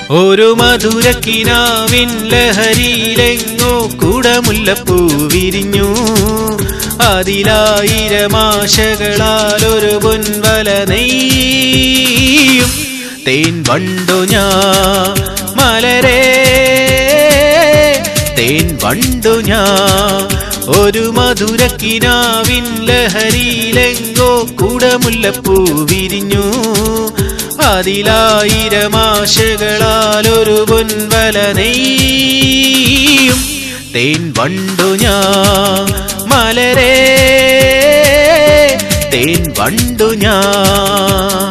ഒരു മധുരക്കിനാവിൻ ലഹരിയിലെങ്ങോ കുടമുല്ലപ്പൂ വിരിഞ്ഞു അതിലായിരമാശകളാൽ ഒരു പൊൻവല നെയ്യും തേൻ വണ്ടു ഞാൻ മലരേ തേൻ വണ്ടു ഞാൻ ഒരു മധുരക്കിനാവിൻ ലഹരിയിലെങ്ങോ കുടമുല്ലപ്പൂ വിരിഞ്ഞു അതിലായിരമാശകളാൽ ഒരു പൊൻവല നെയ്യും തേൻ വണ്ടു ഞാൻ മലരേ തേൻ വണ്ടു ഞാൻ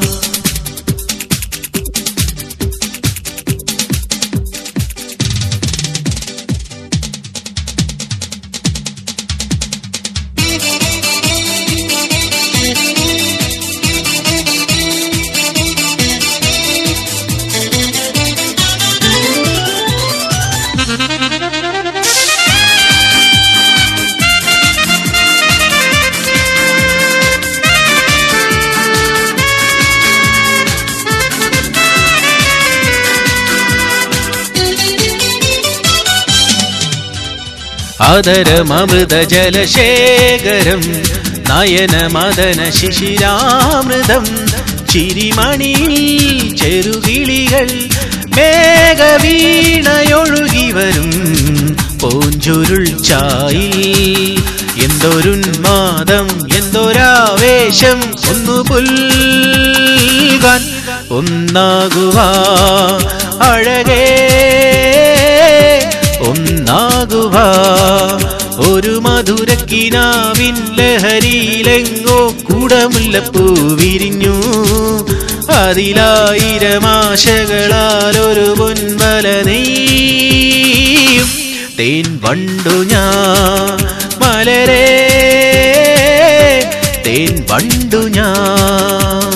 അതരമൃത ജലശേഖരം നയനമദന ശിശിരാമൃതം ചിരിമണിയിൽ ചെറുകിളികൾ മേഘവീണയൊഴുകി വരും പോഞ്ചുരുൾ ചായി എന്തൊരുന്മാദം എന്തൊരാവേശം ഒന്നു പുൽകാൻ ഒന്നാകുവാ അഴകേ ഒന്നാകുക ഒരു മധുരക്കിനാവിൻ ലഹരിയിലെങ്ങോ കുടമുല്ലപ്പൂ വിരിഞ്ഞു അതിലായിരമാശകളാൽ ഒരു പൊൻവല നെയ്യും തേൻ വണ്ടു ഞാൻ മലരേ തേൻ വണ്ടു ഞാൻ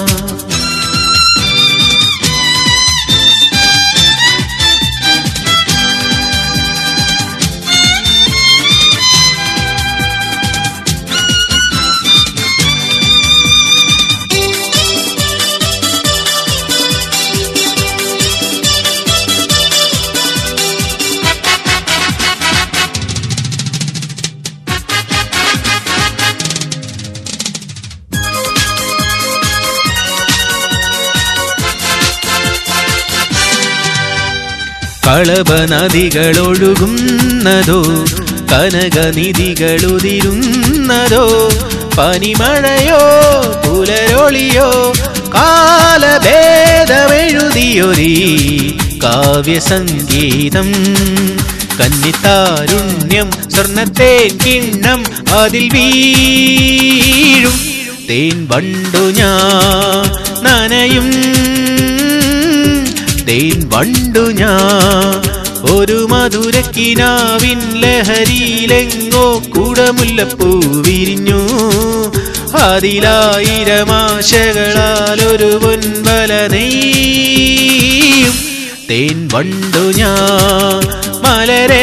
കളഭ നദികളൊഴുകുന്നതോ കനകനിധികളുതിരുന്നതോ പനിമഴയോ പുലരൊളിയോ കാലഭേദമെഴുതിയൊരീ കാവ്യസംഗീതം കന്നിത്താരുണ്യം സ്വർണത്തേൻ കിണ്ണം അതിൽ വീഴും തേൻ വണ്ടു ഞാൻ നനയും തേൻ വണ്ടു ഞാൻ ഒരു മധുരക്കിനാവിൻ ലഹരിയിലെങ്ങോ കുടമുല്ലപ്പൂ വിരിഞ്ഞു അതിലായിരമാശകളാൽ ഒരു പൊൻവല നെയ്യും തേൻ വണ്ടു ഞാൻ മലരേ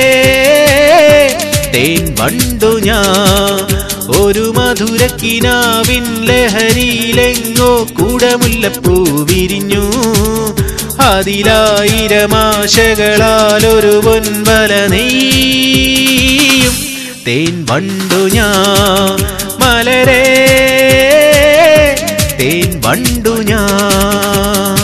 തേൻ വണ്ടു ഞാൻ ഒരു മധുരക്കിനാവിൻ ലഹരിയിലെങ്ങോ കുടമുല്ലപ്പൂ വിരിഞ്ഞു അതിലായിരമാശകളാൽ ഒരു പൊൻവല നെയ്യും തേൻ വണ്ടു ഞാൻ മലരേ തേൻ വണ്ടു ഞാൻ